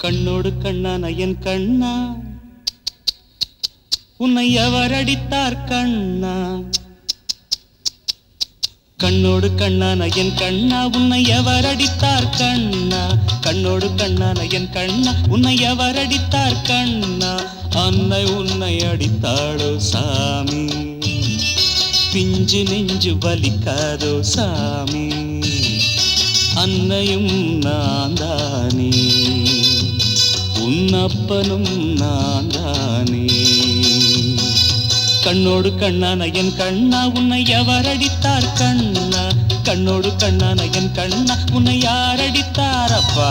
கண்ணோடு கண்ணான என் கண்ணா உன்னை எவர் அடித்தார் கண்ணா கண்ணோடு கண்ணான என் கண்ணா உன்னை எவர் அடித்தார் கண்ணா கண்ணோடு கண்ணான என் கண்ணா உன்னை எவர் அடித்தார் கண்ணா அன்னை உன்னை அடித்தாளோ சாமி பிஞ்சு நெஞ்சு வலிக்காதோ சாமி அன்னையும் நான் தானே உன்னப்பனும் நான் தானே கண்ணோடு கண்ணான என் கண்ணா உன்னை எவர் அடித்தார் கண்ணா கண்ணோடு கண்ணான என் கண்ணா உன்னை யார் அடித்தார் அப்பா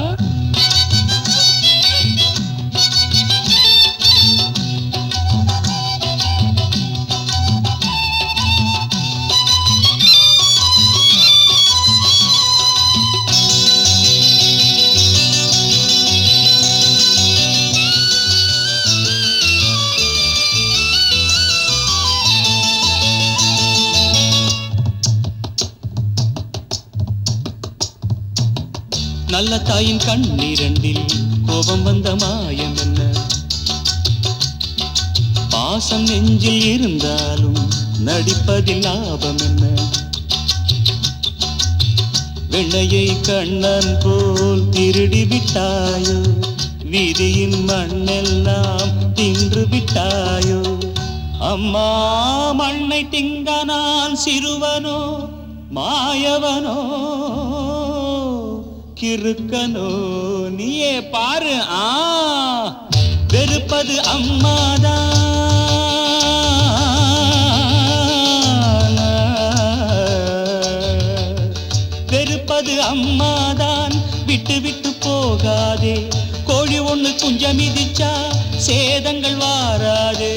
நல்ல தாயின் கண்ணீரண்டில் கோபம் வந்த மாயம் என்ன பாசம் நெஞ்சில் இருந்தாலும் நடிப்பதில் லாபம் என்ன வெண்ணையை கண்ணன் போல் திருடி விட்டாயோ வீதியின் மண்ணெல்லாம் தின்று விட்டாயோ அம்மா மண்ணை திங்க நான் சிறுவனோ மாயவனோ கிறுக்கனோ நீயே பாரு ஆ வெறுப்பது அம்மாதான் வெறுப்பது அம்மாதான் விட்டு விட்டு போகாதே கோழி ஒண்ணு குஞ்சம் மிதிச்சா சேதங்கள் வாராது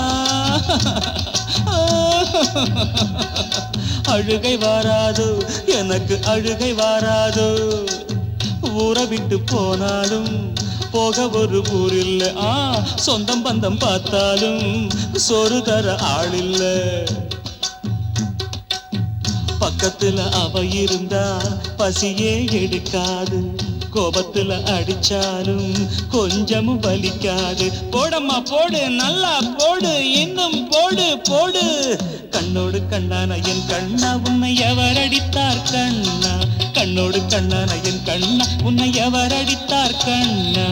அழுகை வாராது எனக்கு அழுகை வாராது ஊரை விட்டு போனாலும் போக ஒரு ஊரில்ல ஆ சொந்தம் பந்தம் பார்த்தாலும் சோறு தர ஆளில்லை பக்கத்துல அவ இருந்தா பசியே எடுக்காது கோபத்துல அடிச்சாலும் கொஞ்சமும் வலிக்காது போடம்மா போடு நல்லா போடு இன்னும் போடு போடு கண்ணோடு கண்ணான என் கண்ணா உன்னை எவர் அடித்தார் கண்ணா கண்ணோடு கண்ணான என் கண்ணா உன்னை எவர் அடித்தார் கண்ணா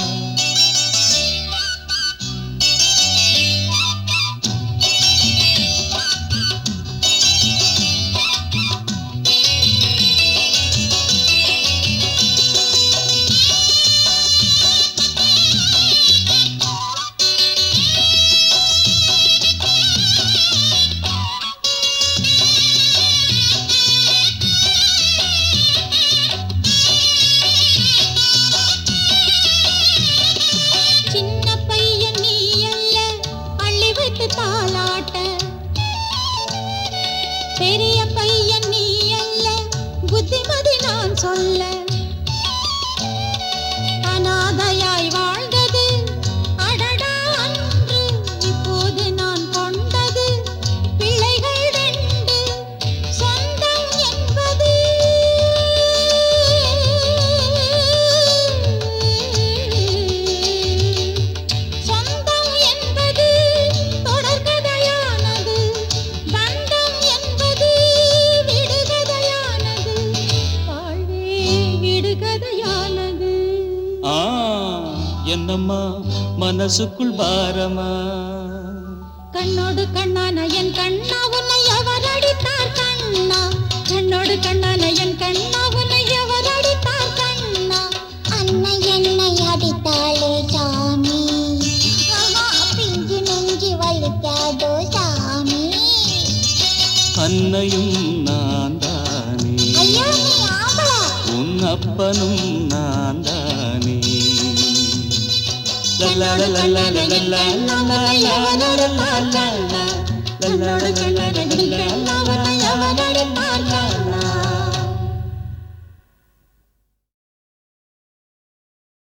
சின்ன பையன் நீ அல்ல அள்ளி வைத்து தாளாட்ட பெரிய பையன் நீ அல்ல புத்திமதி நான் சொல்ல அனாதையாய் வாழ்ந்தது அடடா அன்று இப்போது நான் கொண்டது பிள்ளைகள் ரெண்டு சொந்தம் என்பது சொந்தம் என்பது தொடர்கதையானது பந்தம் என்பது விடுகதையானது வாழ்வே விடுகதையானது ஆ என்னம்மா மனசுக்குள் பாரமா கண்ணோடு கண்ணான என் கண்ணா உன்னை எவர் அடித்தார் கண்ணா கண்ணோடு கண்ணான என் கண்ணா உன்னை எவர் அடித்தார் கண்ணா அன்னை என்னை அடித்தாளே சாமி ஆஹா, பிஞ்சு நெஞ்சு வலிக்காதோ சாமி அன்னையும் நான் தானே ஐயா நீ ஆம்பளை உன் அப்பனும் நான் தானே கண்ணோடு கண்ணான என் கண்ணா உன்னை எவர் அடித்தார் கண்ணா கண்ணோடு கண்ணான என் கண்ணா உன்னை எவர் அடித்தார்